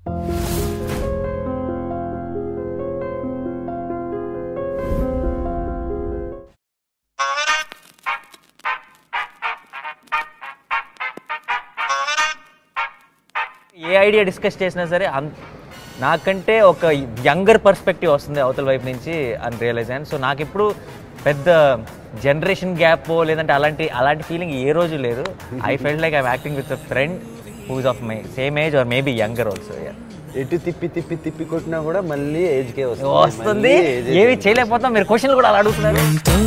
ఏ idea discuss చేసినా సరే అన్ నాకంటే ఒక యంగర్ పర్స్పెక్టివ్ వస్తుంది అవతల వైపు నుంచి అని రియలైజ్ అయ్యాను సో నాకు ఇప్పుడు పెద్ద జనరేషన్ గ్యాప్ లేదంటే అలాంటి అలాంటి ఫీలింగ్ ఏ రోజు లేదు I felt like I'm acting with a friend who's of my same age or maybe younger also ఎటు తిప్పి తిప్పి తిప్పి కొట్టినా కూడా మళ్ళీ ఏజ్కే వస్తుంది వస్తుంది మళ్ళీ age కే ఏమి చేయలేకపోతాం మీరు క్వశ్చన్లు కూడా అలా అడుగుతున్నారు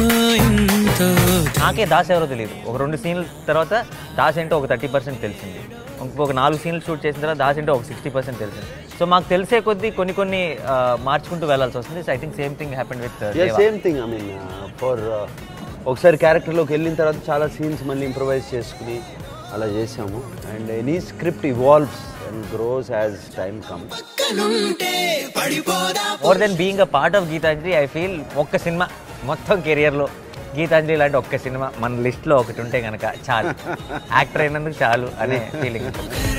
నాకే దాస్ ఎవరో తెలియదు ఒక రెండు సీన్ల తర్వాత దాస్ ఏంటో ఒక థర్టీ పర్సెంట్ తెలిసింది ఇంకొక నాలుగు సీన్లు షూట్ చేసిన తర్వాత దాస్ ఏంటో ఒక సిక్స్టీ పర్సెంట్ తెలిసింది సో మాకు తెలిసే కొద్దీ కొన్ని కొన్ని ఆ, మార్చుకుంటూ వెళ్ళాల్సి వస్తుంది so I think same thing happened with same thing I mean for ఒకసారి క్యారెక్టర్లోకి వెళ్ళిన తర్వాత చాలా సీన్స్ మళ్ళీ ఇంప్రవైజ్ చేసుకుని అలా చేసాము and any script evolves and grows as time comes more than being a part of Geetanjali I feel ఒక్క సినిమా మొత్తం కెరియర్లో గీతాంజలి లాంటి ఒక్క సినిమా మన లిస్ట్లో ఒకటి ఉంటే కనుక చాలు యాక్టర్ అయినందుకు చాలు అనే ఫీలింగ్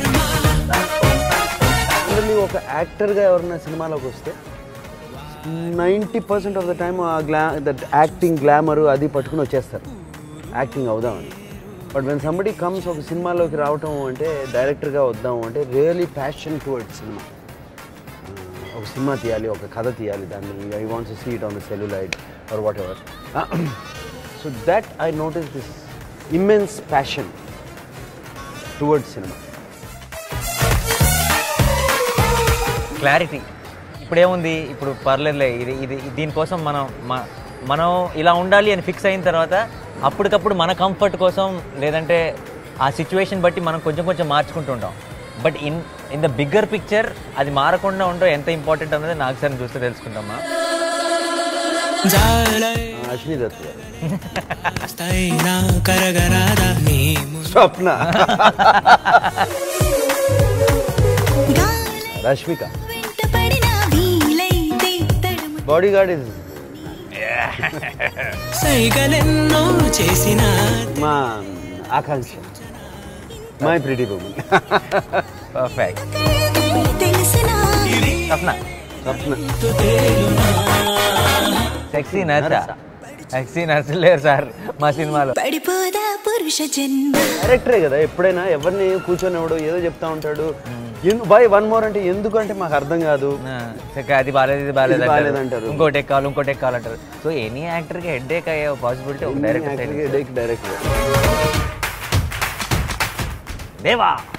జనరల్లీ ఒక యాక్టర్గా ఎవరైనా సినిమాలోకి వస్తే ninety percent of the time ఆ గ్లా దట్ యాక్టింగ్ గ్లామర్ అది పట్టుకుని వచ్చేస్తారు యాక్టింగ్ అవుదామని బట్ వెన్ సంబడి కమ్స్ ఒక సినిమాలోకి రావటం అంటే డైరెక్టర్గా వద్దాము అంటే రియలీ ప్యాషన్ టువర్డ్స్ సినిమా ఒక సినిమా తీయాలి ఒక కథ తీయాలి దాన్ని I wants see it on the celluloid or whatever so that I notice this immense passion towards cinema clarity ఇప్పుడేముంది ఇప్పుడు పర్లేదులే ఇది ఇది దీనికోసం మనం మ- మనం ఇలా ఉండాలి అని ఫిక్స్ అయిన తర్వాత అప్పటికప్పుడు మన కంఫర్ట్ కోసం లేదంటే ఆ సిచ్యువేషన్ బట్టి మనం కొంచెం కొంచెం మార్చుకుంటూ ఉంటాం but in in the bigger picture అది మారకుండా ఉండడం ఎంత ఇంపార్టెంట్ అన్నది నాకు సార్ చూస్తే తెలుసుకుంటామా అశ్విని దత్ గారు స్థైనా కరగరాదా నీ Swapna Rashmika bodyguard is సైగలెన్నో చేసిన మా ఆకాంక్ష మై ప్రిటీ బొమ్మ పర్ఫెక్ట్ స్వప్న స్వప్న సెక్సీ నర్సా సెక్సీ నర్స్ లేరు సార్ మా సినిమాలో పడిపోదా పురుష జన్మ డైరెక్టరే కదా ఎప్పుడైనా ఎవరిని కూర్చొని ఎవడు ఏదో చెప్తా ఉంటాడు బై వన్ మోర్ అంటే ఎందుకు అంటే మాకు అర్థం కాదు ఆ, చక్కగా అది బాగాలేదు ఇది బాగాలేదు ఇది అంటారు. బాగాలేదంటారు. ఇంకోటి ఎక్కాలి ఇంకోటి ఎక్కాలి అంటారు సో ఎనీ యాక్టర్కి హెడ్ ఏక్ అయ్యే పాసిబిలిటీ ఒక డైరెక్టర్ డైరెక్ట్ దేవా